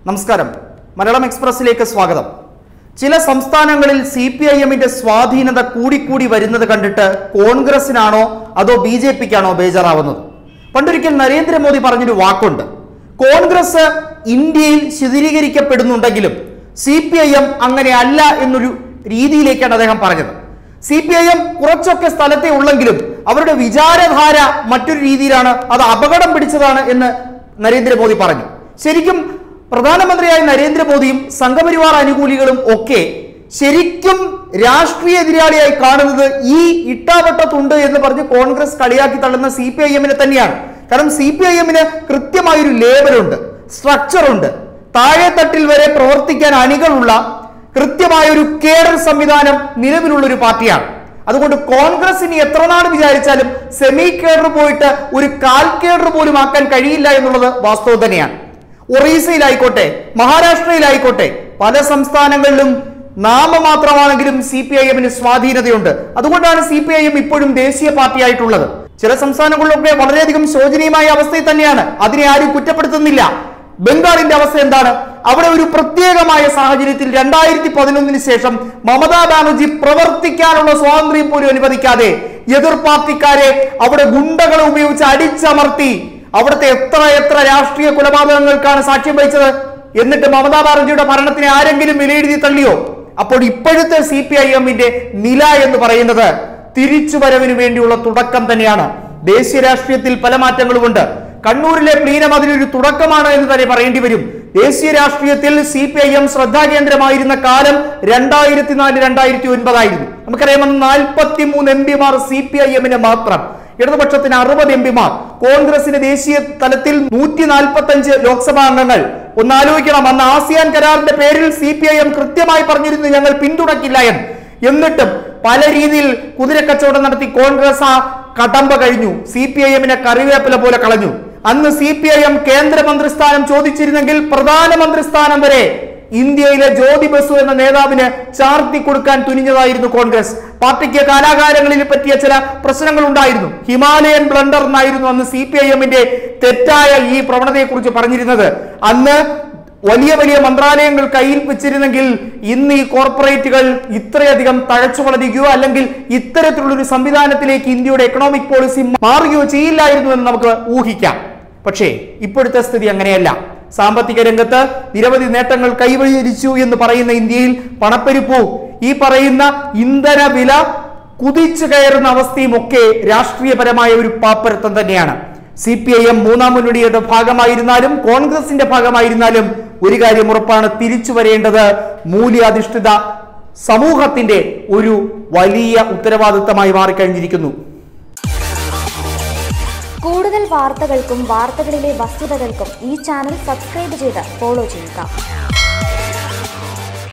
നമസ്കാരം മലയാളം എക്സ്പ്രസിലേക്ക് സ്വാഗതം ചില സംസ്ഥാനങ്ങളിൽ സി പി ഐ എമ്മിന്റെ സ്വാധീനത കൂടിക്കൂടി വരുന്നത് കണ്ടിട്ട് കോൺഗ്രസിനാണോ അതോ ബി ജെ പിക്കാണോ ബേജാറാവുന്നത് പണ്ടൊരിക്കൽ നരേന്ദ്രമോദി പറഞ്ഞൊരു വാക്കുണ്ട് കോൺഗ്രസ് ഇന്ത്യയിൽ ശിഥിലീകരിക്കപ്പെടുന്നുണ്ടെങ്കിലും സി പി ഐ എം അങ്ങനെ അല്ല എന്നൊരു രീതിയിലേക്കാണ് അദ്ദേഹം പറഞ്ഞത് സി പി ഐ എം കുറച്ചൊക്കെ സ്ഥലത്തെ ഉള്ളെങ്കിലും അവരുടെ വിചാരധാര മറ്റൊരു രീതിയിലാണ് അത് അപകടം പിടിച്ചതാണ് എന്ന് നരേന്ദ്രമോദി പറഞ്ഞു ശരിക്കും പ്രധാനമന്ത്രിയായ നരേന്ദ്രമോദിയും സംഘപരിവാർ അനുകൂലികളും ഒക്കെ ശരിക്കും രാഷ്ട്രീയ എതിരാളിയായി കാണുന്നത് ഈ ഇട്ടാവട്ടത്തുണ്ട് എന്ന് പറഞ്ഞ് കോൺഗ്രസ് കളിയാക്കി തള്ളുന്ന സി പി ഐ എമ്മിനെ തന്നെയാണ് കാരണം സി പി ഐ എമ്മിന് കൃത്യമായൊരു ലേബലുണ്ട് സ്ട്രക്ചറുണ്ട് താഴെത്തട്ടിൽ വരെ പ്രവർത്തിക്കാൻ അണികളുള്ള കൃത്യമായ ഒരു കേഡർ സംവിധാനം നിലവിലുള്ള ഒരു പാർട്ടിയാണ് അതുകൊണ്ട് കോൺഗ്രസ് ഇനി എത്ര നാൾ വിചാരിച്ചാലും സെമി കേഡർ പോയിട്ട് ഒരു കാൽ കേഡർ പോലും ആക്കാൻ കഴിയില്ല എന്നുള്ളത് വാസ്തവം തന്നെയാണ് ഒറീസയിലായിക്കോട്ടെ മഹാരാഷ്ട്രയിലായിക്കോട്ടെ പല സംസ്ഥാനങ്ങളിലും നാമമാത്രമാണെങ്കിലും സി പി ഐ എമ്മിന് സ്വാധീനതയുണ്ട് അതുകൊണ്ടാണ് സി പി ഐ എം ഇപ്പോഴും ദേശീയ പാർട്ടിയായിട്ടുള്ളത് ചില സംസ്ഥാനങ്ങളിലൊക്കെ വളരെയധികം ശോചനീയമായ അവസ്ഥയിൽ തന്നെയാണ് അതിനെ ആരും കുറ്റപ്പെടുത്തുന്നില്ല ബംഗാളിന്റെ അവസ്ഥ എന്താണ് അവിടെ ഒരു പ്രത്യേകമായ സാഹചര്യത്തിൽ രണ്ടായിരത്തി പതിനൊന്നിന് ശേഷം മമതാ ബാനർജി പ്രവർത്തിക്കാനുള്ള സ്വാതന്ത്ര്യം പോലും അനുവദിക്കാതെ എതിർ പാർട്ടിക്കാരെ അവിടെ ഗുണ്ടകളെ ഉപയോഗിച്ച് അടിച്ചമർത്തി അവിടുത്തെ എത്ര എത്ര രാഷ്ട്രീയ കൊലപാതകങ്ങൾക്കാണ് സാക്ഷ്യം വഹിച്ചത് എന്നിട്ട് മമതാ ബാനർജിയുടെ ഭരണത്തിനെ ആരെങ്കിലും വിലയിരുത്തി തള്ളിയോ അപ്പോൾ ഇപ്പോഴത്തെ സി പി ഐ എമ്മിന്റെ നില എന്ന് പറയുന്നത് തിരിച്ചുവരവിന് വേണ്ടിയുള്ള തുടക്കം തന്നെയാണ് ദേശീയ രാഷ്ട്രീയത്തിൽ പല മാറ്റങ്ങളുമുണ്ട് കണ്ണൂരിലെ പ്ലീനം അതിനൊരു തുടക്കമാണ് എന്ന് തന്നെ പറയേണ്ടി വരും ദേശീയ രാഷ്ട്രീയത്തിൽ സി പി ഐ എം ശ്രദ്ധാകേന്ദ്രമായിരുന്ന കാലം രണ്ടായിരത്തി നാല് രണ്ടായിരത്തി ഒൻപതായിരുന്നു നമുക്കറിയാം അന്ന് നാൽപ്പത്തി മൂന്ന് എം പിമാർ സി പി ഐ എമ്മിന് മാത്രം ഇടതുപക്ഷത്തിന് അറുപത് എം പിമാർ കോൺഗ്രസിന് ദേശീയ തലത്തിൽ നൂറ്റി നാൽപ്പത്തി അഞ്ച് ലോക്സഭാ അംഗങ്ങൾ ഒന്ന് ആലോചിക്കണം അന്ന് ആസിയാൻ കരാറിന്റെ പേരിൽ സി പി ഐ എം കൃത്യമായി പറഞ്ഞിരുന്നു ഞങ്ങൾ പിന്തുണയ്ക്കില്ല എന്ന് എന്നിട്ടും പല രീതിയിൽ കുതിരക്കച്ചവടം നടത്തി കോൺഗ്രസ് ആ കടമ്പ കഴിഞ്ഞു സി പി ഐ എമ്മിനെ കറിവേപ്പില പോലെ കളഞ്ഞു അന്ന് സി പി ഐ എം കേന്ദ്രമന്ത്രി സ്ഥാനം ചോദിച്ചിരുന്നെങ്കിൽ പ്രധാനമന്ത്രി സ്ഥാനം വരെ ഇന്ത്യയിലെ ജ്യോതി ബസു എന്ന നേതാവിന് ചാർത്തി കൊടുക്കാൻ തുനിഞ്ഞതായിരുന്നു കോൺഗ്രസ് പാർട്ടിക്ക് കാലാകാലങ്ങളിൽ പറ്റിയ ചില പ്രശ്നങ്ങൾ ഉണ്ടായിരുന്നു ഹിമാലയൻ ബ്ലണ്ടർ എന്നായിരുന്നു അന്ന് സി പി ഐ എമ്മിന്റെ തെറ്റായ ഈ പ്രവണതയെക്കുറിച്ച് പറഞ്ഞിരുന്നത് അന്ന് വലിയ വലിയ മന്ത്രാലയങ്ങൾ കയ്യിൽ വെച്ചിരുന്നെങ്കിൽ ഇന്ന് ഈ കോർപ്പറേറ്റുകൾ ഇത്രയധികം തഴച്ചു വളരുകയോ അല്ലെങ്കിൽ ഇത്തരത്തിലുള്ള ഒരു സംവിധാനത്തിലേക്ക് ഇന്ത്യയുടെ എക്കണോമിക് പോളിസി മാറുകയോ ചെയ്യില്ലായിരുന്നു എന്ന് നമുക്ക് ഊഹിക്കാം പക്ഷേ ഇപ്പോഴത്തെ സ്ഥിതി അങ്ങനെയല്ല സാമ്പത്തിക രംഗത്ത് നിരവധി നേട്ടങ്ങൾ കൈവരിച്ചു എന്ന് പറയുന്ന ഇന്ത്യയിൽ പണപ്പെരുപ്പവും ഈ പറയുന്ന ഇന്ധന വില കുതിച്ചു കയറുന്ന അവസ്ഥയും ഒക്കെ രാഷ്ട്രീയപരമായ ഒരു പാപ്പരത്വം തന്നെയാണ് സി പി ഐ എം മൂന്നാം മുന്നണിയുടെ ഭാഗമായിരുന്നാലും കോൺഗ്രസിന്റെ ഭാഗമായിരുന്നാലും ഒരു കാര്യം ഉറപ്പാണ് തിരിച്ചു വരേണ്ടത് മൂല്യാധിഷ്ഠിത സമൂഹത്തിന്റെ ഒരു വലിയ ഉത്തരവാദിത്തമായി മാറിക്കഴിഞ്ഞിരിക്കുന്നു കൂടുതൽ വാർത്തകൾക്കും വാർത്തകളിലെ വസ്തുതകൾക്കും ഈ ചാനൽ സബ്സ്ക്രൈബ് ചെയ്ത് ഫോളോ ചെയ്യുക